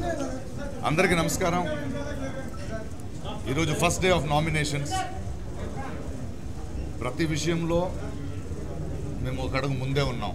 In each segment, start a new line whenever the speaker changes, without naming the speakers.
అందరికీ నమస్కారం ఈరోజు ఫస్ట్ డే ఆఫ్ నామినేషన్స్ ప్రతి విషయంలో మేము ఒక అడుగు ముందే ఉన్నాం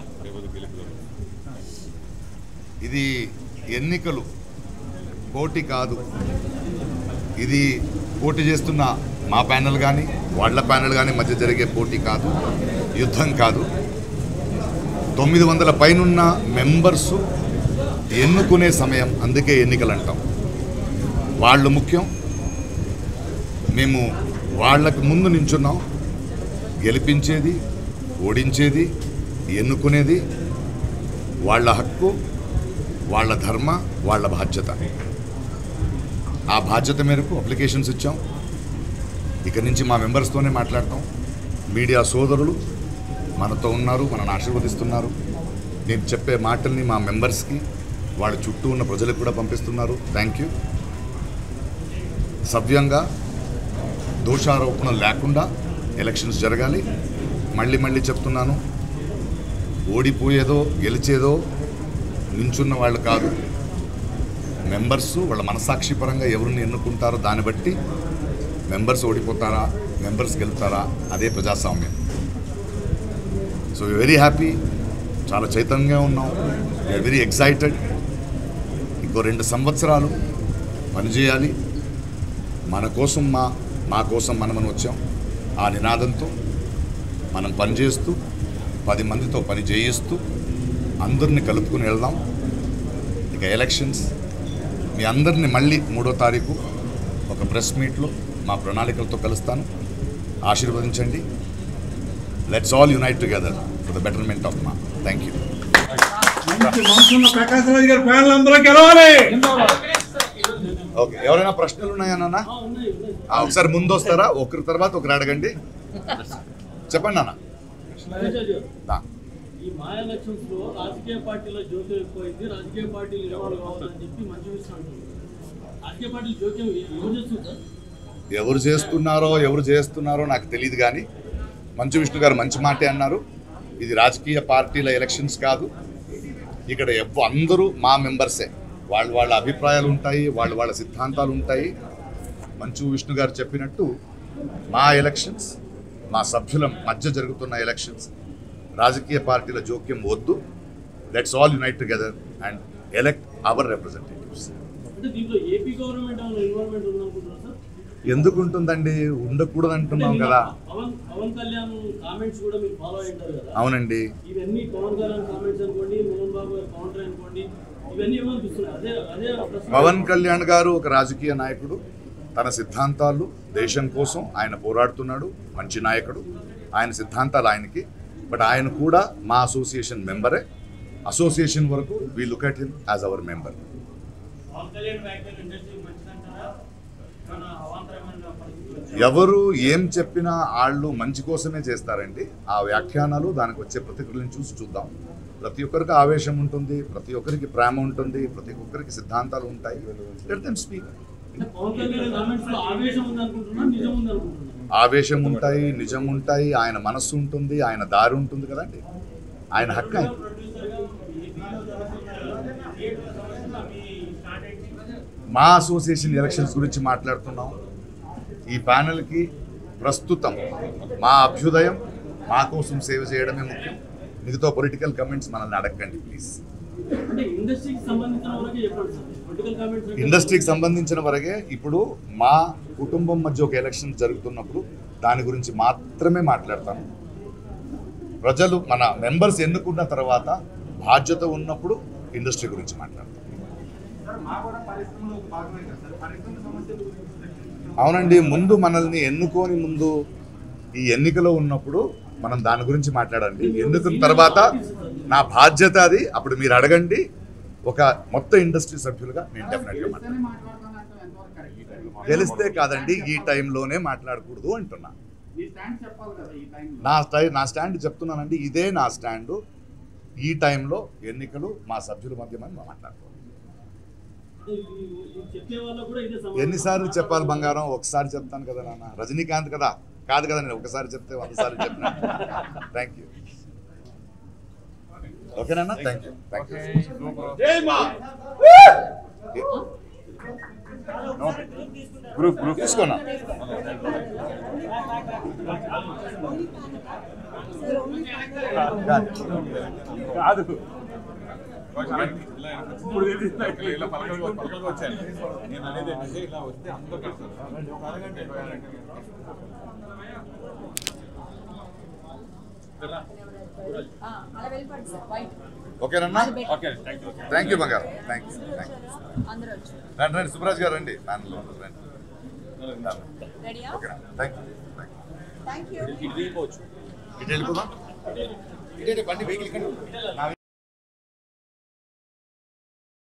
ఇది ఎన్నికలు పోటీ కాదు ఇది పోటీ చేస్తున్న మా ప్యానెల్ కానీ వాళ్ళ ప్యానెల్ కానీ మధ్య జరిగే పోటీ కాదు యుద్ధం కాదు తొమ్మిది వందల పైనున్న మెంబర్సు ఎన్నుకునే సమయం అందుకే ఎన్నికలు అంటాం వాళ్ళు ముఖ్యం మేము వాళ్ళకు ముందు నించున్నాం గెలిపించేది ఓడించేది ఎన్నుకునేది వాళ్ళ హక్కు వాళ్ళ ధర్మ వాళ్ళ బాధ్యత ఆ బాధ్యత మేరకు అప్లికేషన్స్ ఇచ్చాం ఇక నుంచి మా మెంబర్స్తోనే మాట్లాడతాం మీడియా సోదరులు మనతో ఉన్నారు మనల్ని ఆశీర్వదిస్తున్నారు నేను చెప్పే మాటల్ని మా మెంబర్స్కి వాళ్ళ చుట్టూ ఉన్న ప్రజలకు కూడా పంపిస్తున్నారు థ్యాంక్ యూ సవ్యంగా దోషారోపణ లేకుండా ఎలక్షన్స్ జరగాలి మళ్ళీ మళ్ళీ చెప్తున్నాను ఓడిపోయేదో గెలిచేదో నించున్న వాళ్ళు కాదు మెంబర్స్ వాళ్ళ మనసాక్షి పరంగా ఎవరిని ఎన్నుకుంటారో దాన్ని బట్టి మెంబర్స్ ఓడిపోతారా మెంబర్స్ గెలుతారా అదే ప్రజాస్వామ్యం సో వెరీ హ్యాపీ చాలా చైతన్యంగా ఉన్నాం వీఆర్ వెరీ ఎక్సైటెడ్ ఇంకో రెండు సంవత్సరాలు పనిచేయాలి మన కోసం మా మా కోసం మనమని వచ్చాం ఆ నినాదంతో మనం పనిచేస్తూ పది మందితో పని చేయిస్తూ అందరిని కలుపుకుని వెళ్దాం ఇక ఎలక్షన్స్ మీ అందరిని మళ్ళీ మూడో తారీఖు ఒక ప్రెస్ మీట్లో మా ప్రణాళికలతో కలుస్తాను ఆశీర్వదించండి let's all unite together for the betterment of మా థ్యాంక్ యూ
మంచి మనసున్న ప్రకాశ్ రాజు గారి ఫ్యాన్లు అందరూ గెలవాలి
ఓకే ఎవరైనా ప్రశ్నలు ఉన్నాయా నాన్న ఆ, ఒకసారి ముందు వస్తారా ఒకరి తర్వాత ఒకరు అడగండి చెప్పండి నాన్న ఆ,
ఈ మా ఎలక్షన్స్ లో రాజకీయ పార్టీల జోక్యం ఎక్కువైంది రాజకీయ పార్టీలు ఇన్వాల్వ్ కావాలని చెప్పి మంచి విషయం అంటున్నారు రాజకీయ పార్టీలు జోక్యం ఎవరు చేస్తుంటారు
ఎవరు చేస్తున్నారో ఎవరు చేస్తున్నారో నాకు తెలియదు కానీ మంచు విష్ణు గారు మంచి మాటే అన్నారు ఇది రాజకీయ పార్టీల ఎలక్షన్స్ కాదు ఇక్కడ ఎవ్వ అందరూ మా మెంబర్సే వాళ్ళ వాళ్ళ అభిప్రాయాలు ఉంటాయి వాళ్ళ వాళ్ళ సిద్ధాంతాలు ఉంటాయి మంచు విష్ణు గారు చెప్పినట్టు మా ఎలక్షన్స్ మా సభ్యుల మధ్య జరుగుతున్న ఎలక్షన్స్ రాజకీయ పార్టీల జోక్యం వద్దు let's all unite together and elect our representatives
అంటే దీంట్లో ఏపీ గవర్నమెంట్ ఏమైనా ఇన్వాల్వ్మెంట్ ఉందనుకుంటున్నారు సార్
ఎందుకు ఉంటుందండి ఉండకూడదు
అంటే
అంటున్నాం
నిన్న
కదా
పవన్ పవన్ కళ్యాణ్ కామెంట్స్ కూడా మీరు ఫాలో అయ్యారు కదా
అవునండి
ఇవన్నీ పవన్ కళ్యాణ్ కామెంట్స్ అనుకోండి మోహన్ బాబు గారి కౌంటర్ అనుకోండి ఇవన్నీ ఏమనిపిస్తున్నాయి అదే అదే ప్రశ్న
పవన్ కళ్యాణ్ గారు ఒక రాజకీయ నాయకుడు తన సిద్ధాంతాలు దేశం కోసం ఆయన పోరాడుతున్నాడు మంచి నాయకుడు ఆయన సిద్ధాంతాలు ఆయనకి బట్ ఆయన కూడా మా అసోసియేషన్ మెంబరే అసోసియేషన్ వరకు we look at him as our member
Pawan Kalyan వ్యాఖ్యలు ఇండస్ట్రీ మంచిదంటారా ఏమైనా అవాంతరమైన పరిస్థితులు
ఎవరు ఏం చెప్పినా వాళ్ళు మంచి కోసమే చేస్తారండి ఆ వ్యాఖ్యానాలు దానికి వచ్చే ప్రతిక్రియలను చూసి చూద్దాం ప్రతి ఒక్కరికి ఆవేశం ఉంటుంది ప్రతి ఒక్కరికి ప్రేమ ఉంటుంది ప్రతి ఒక్కరికి సిద్ధాంతాలు ఉంటాయి లెట్ దెమ్ స్పీక్
అంటే పవన్ కళ్యాణ్ కామెంట్స్ లో ఆవేశం ఉంది అనుకుంటున్నా నిజం ఉంది అనుకుంటున్నా
ఆవేశం ఉంటాయి నిజం ఉంటాయి ఆయన మనస్సు ఉంటుంది ఆయన దారి ఉంటుంది కదండి ఆయన హక్కు ఆయన మా అసోసియేషన్ ఎలక్షన్స్ గురించి మాట్లాడుతున్నాం ఈ ప్యానెల్కి ప్రస్తుతం మా అభ్యుదయం మా కోసం సేవ చేయడమే ముఖ్యం మిగతా పొలిటికల్ కమెంట్స్ మనల్ని అడగండి ప్లీజ్
అంటే ఇండస్ట్రీకి సంబంధించిన వరకే చెప్పండి సార్ పొలిటికల్ కామెంట్స్
ఇండస్ట్రీకి సంబంధించిన వరకే ఇప్పుడు మా కుటుంబం మధ్య ఒక ఎలక్షన్ జరుగుతున్నప్పుడు దాని గురించి మాత్రమే మాట్లాడతాను ప్రజలు మన మెంబర్స్ ఎన్నుకున్న తర్వాత బాధ్యత ఉన్నప్పుడు ఇండస్ట్రీ గురించి మాట్లాడతాం అవునండి ముందు మనల్ని ఎన్నుకోని ముందు ఈ ఎన్నికలో ఉన్నప్పుడు మనం దాని గురించి మాట్లాడండి ఎన్నుకున్న తర్వాత నా బాధ్యత అది అప్పుడు మీరు అడగండి ఒక మొత్తం ఇండస్ట్రీ సభ్యులుగా నేను డెఫినెట్గా మాట్లాడతాను తెలిస్తే కాదండి ఈ టైంలోనే మాట్లాడకూడదు అంటున్నా నా స్టై నా స్టాండ్ చెప్తున్నానండి ఇదే నా స్టాండు ఈ టైంలో ఎన్నికలు మా సభ్యుల మధ్య మనం మాట్లాడుకోవాలి
చెప్పే వాళ్ళకు కూడా ఇదే సమాధానం.
ఎన్నిసార్లు చెప్పాలి బంగారం ఒకసారి చెప్తాను కదా నాన్న రజనీకాంత్ కదా కాదు కదా నేను ఒకసారి చెప్తే వంద సార్లు చెప్పిన థ్యాంక్ యూ ఓకేనా థ్యాంక్ యూ థ్యాంక్ యూ
జై మా
గ్రూప్ గ్రూప్ తీసుకున్నా
కాదు ఇప్పుడు తెలిసిందా? ఇలా పలకలు పలకలు వచ్చాను నేను అనేది ఏంటంటే ఇలా వస్తే అందరూ కలుస్తారు ఒక అరగంట ఇరవై అరగంట.
అలా వెళ్ళిపోండి సార్ వైట్
ఓకేనన్నా
okay thank you
thank you బంగారు థ్యాంక్ యూ థ్యాంక్ యూ
అందరూ వచ్చి
రండి రండి సుబ్రాజ్ గారు రండి ప్యానల్లో రండి
రెడీయా
okay thank you thank you
thank you
ఇది దిగిపోవచ్చు
ఇటు వెళ్ళిపోదాం ఇటు బండి వెహికల్ ఇక్కడ